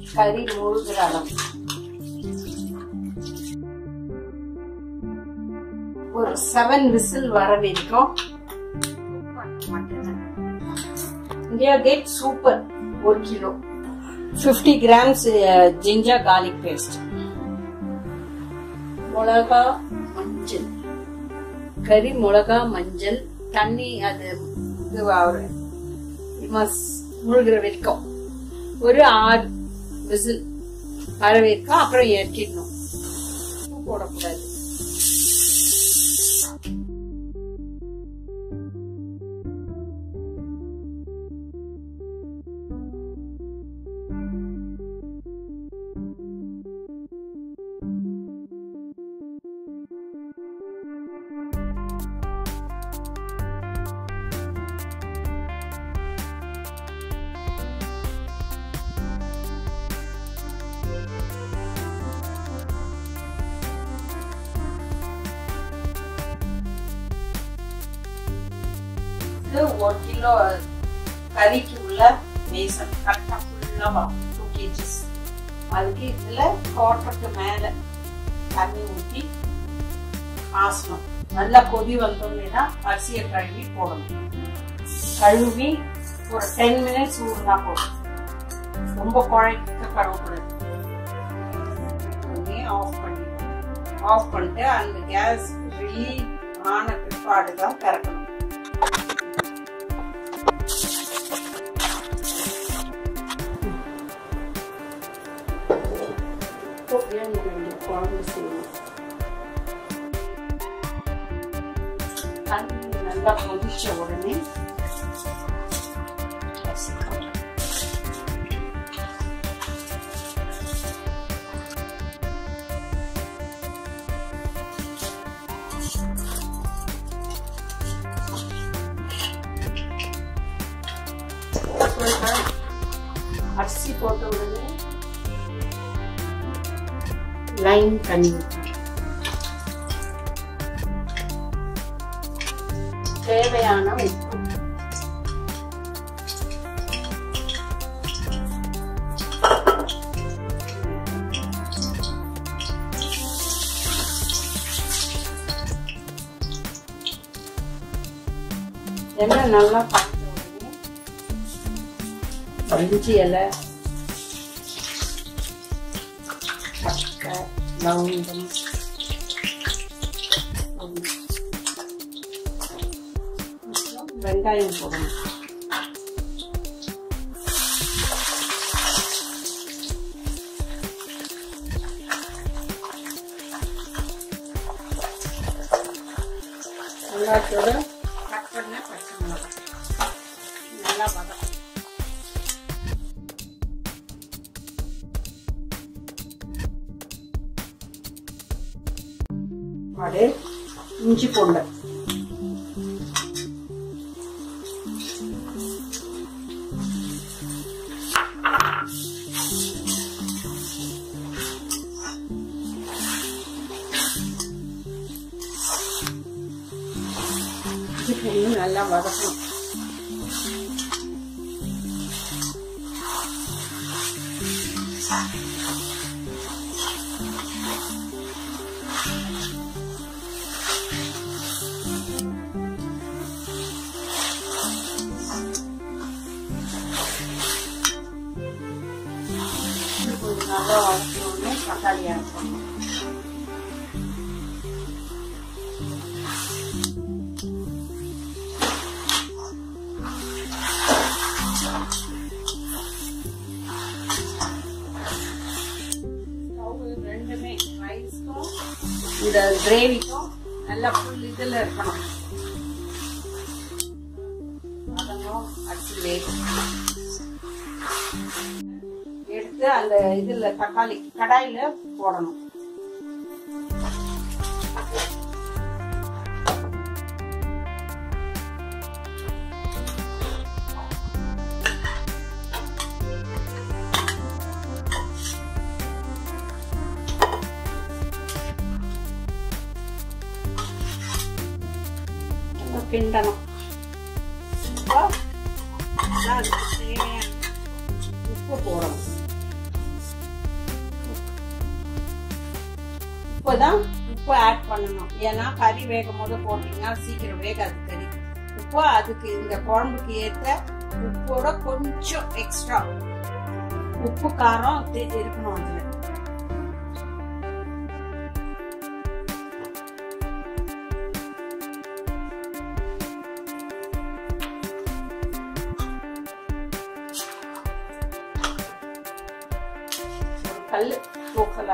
கறி முழுகிற அளவு ஒரு செவன் விசில் வர வரைக்கும் இந்தியா கேட் சூப்பர் ஒரு kilo fifty grams ginger garlic paste மிளகா மஞ்சள் கறி மிளகா மஞ்சள் தண்ணி அது இது மஸ் முழுகிற வரைக்கும் ஒரு ஆறு விசில் வர வரைக்கும் அப்புறம் இறக்கிடணும் உப்பு போடக்கூடாது இது ஒரு கிலோ கறிக்கு உள்ள மேசன் கரெக்டா ஃபுல்லா வரும் டூ கேஜிஸ் அதுக்கு இதுல குவார்டருக்கு மேல தண்ணி ஊற்றி ஆசனம் நல்லா கொதி வந்தோம்னா அரிசியை கழுவி போடணும் கழுவி ஒரு டென் மினிட்ஸ் ஊறினா போதும் ரொம்ப குழைக்க கழுவக்கூடாது ஆஃப் பண்ணிடணும் ஆஃப் பண்ணிட்டு அந்த கேஸ் ரிலீவ் ஆன பிற்பாடு தான் திறக்கணும் குழம்பு செய்யணும் தண்ணி நல்லா கொதிச்ச உடனே அரிசி போடணும். அப்புறம் அரிசி போட்ட உடனே லைன் தண்ணி ஊற்றணும் தேவையான உப்பு எண்ணெய் நல்லா காய்ச்ச உடனே இஞ்சி இலை பட்டை லவங்கம் வெங்காயம் போடணும் வெங்காயத்தோட கட் பண்ண பச்சை மிளகாய் நல்லா வதக்கும் வடை இஞ்சி பூண்டு இஞ்சி பூண்டு நல்லா வதக்கணும் இது கொஞ்சம் நல்லா வதக்கணும்னு தக்காளி ஆட் பண்ணணும் ஸ்டவ் ரெண்டுமே ரைஸ்க்கும் இந்த கிரேவிக்கும் நல்லா ஃபுல் இதில் இருக்கணும் அதனும் அரிசி வேகும் எடுத்து அந்த இதுல தக்காளி கடாயில போடணும் நல்லா கிண்டணும் இப்போ நல்லா அதுக்கு தேவையான உப்பு போடணும் உப்பு தான் உப்பு ஆட் பண்ணணும் ஏன்னா கறி வேகும் போது போட்டீங்கன்னா சீக்கிரம் வேகாது கறி உப்பு அதுக்கு இந்த குழம்புக்கு ஏற்ற உப்போட கொஞ்சம் எக்ஸ்ட்ரா உப்பு காரம் தே- இருக்கணும் அதுல ஒரு கல் தூக்கலா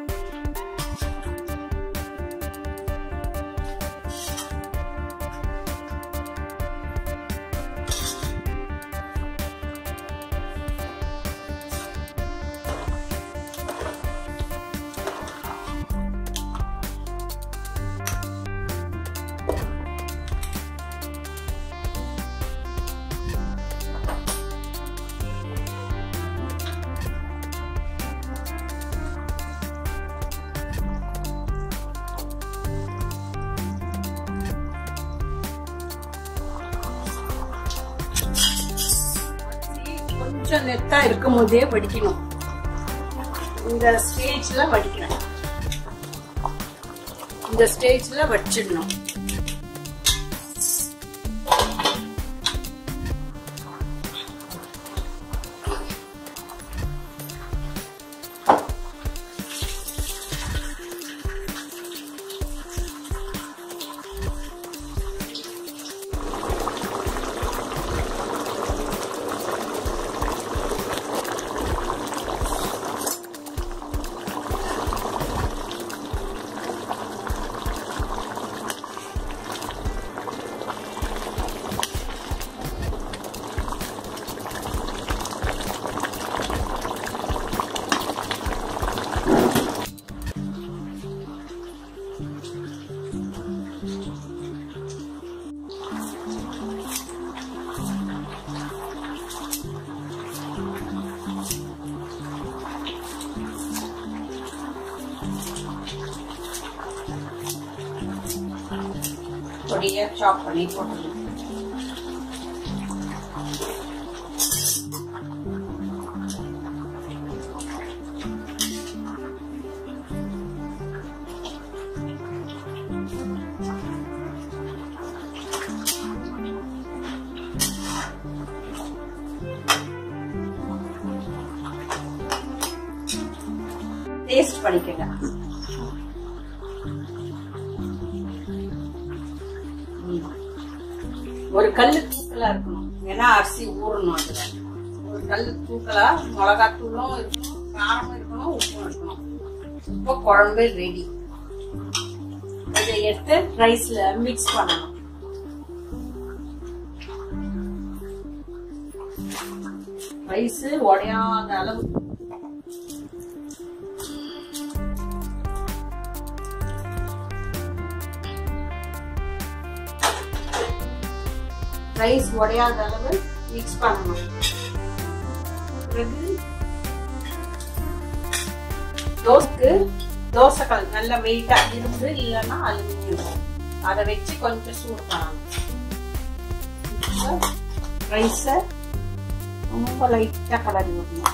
கொஞ்சம் நெத்தா இருக்கும் போதே வடிக்கணும் இந்த ஸ்டேஜ்ல வடிக்கணும் இந்த ஸ்டேஜ்ல வடிச்சிடணும் பொடியா சாப் பண்ணி போட்டுடணும் டேஸ்ட் பண்ணிக்கங்க ம். ஒரு கல்லு தூக்கலா இருக்கணும் ஏன்னா அரிசி ஊறணும் அதுல ஒரு கல்லு தூக்கலா மிளகாத்தூளும் இருக்கணும் காரமும் இருக்கணும் உப்பும் இருக்கணும் இப்போ குழம்பு ரெடி இதை எடுத்து ரைஸ்ல மிக்ஸ் பண்ணணும் ரைஸ் உடையாத அளவு ரைஸ் உடையாத அளவு மிக்ஸ் பண்ணணும் பிறகு தோசைக்கு தோசைக்கல் நல்ல வெயிட்டா இரும்பு இல்லைன்னா அலுமினியம் அதை வச்சு கொஞ்சம் சூடு பண்ணணும் ரைஸை ரொம்ப லைட்டா கலரி விடணும்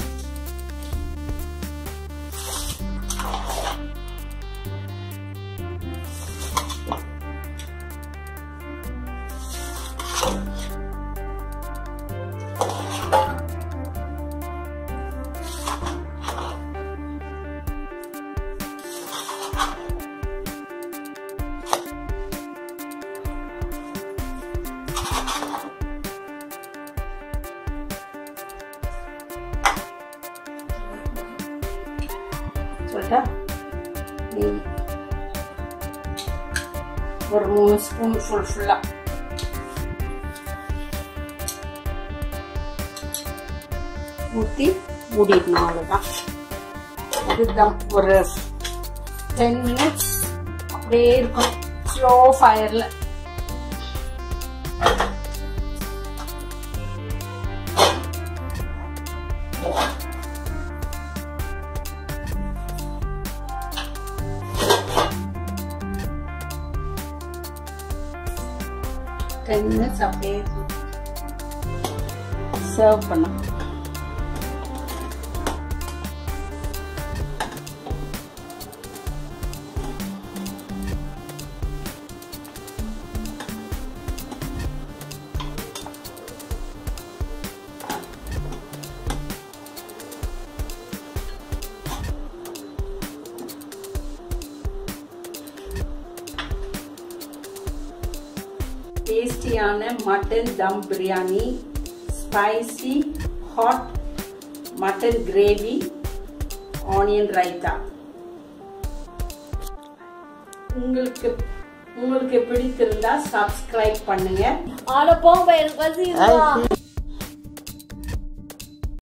சொல்லிட்டா நெய் ஒரு மூணு ஸ்பூன் ஃபுல் ஃபுல்லா ஊற்றி மூடிடணும் அவ்வளோதான் அதுதான் ஒரு டென் மினிட்ஸ் அப்படியே இருக்கும் ஸ்லோ ஃபயரில் டென் மினிட்ஸ் அப்படியே சர்வ் பண்ணலாம் டேஸ்டியான mutton dum biryani spicy hot mutton gravy onion raita உங்களுக்கு உங்களுக்கு பிடித்திருந்தா சப்ஸ்கிரைப் பண்ணுங்க ஆனா போங்க எனக்கு பசி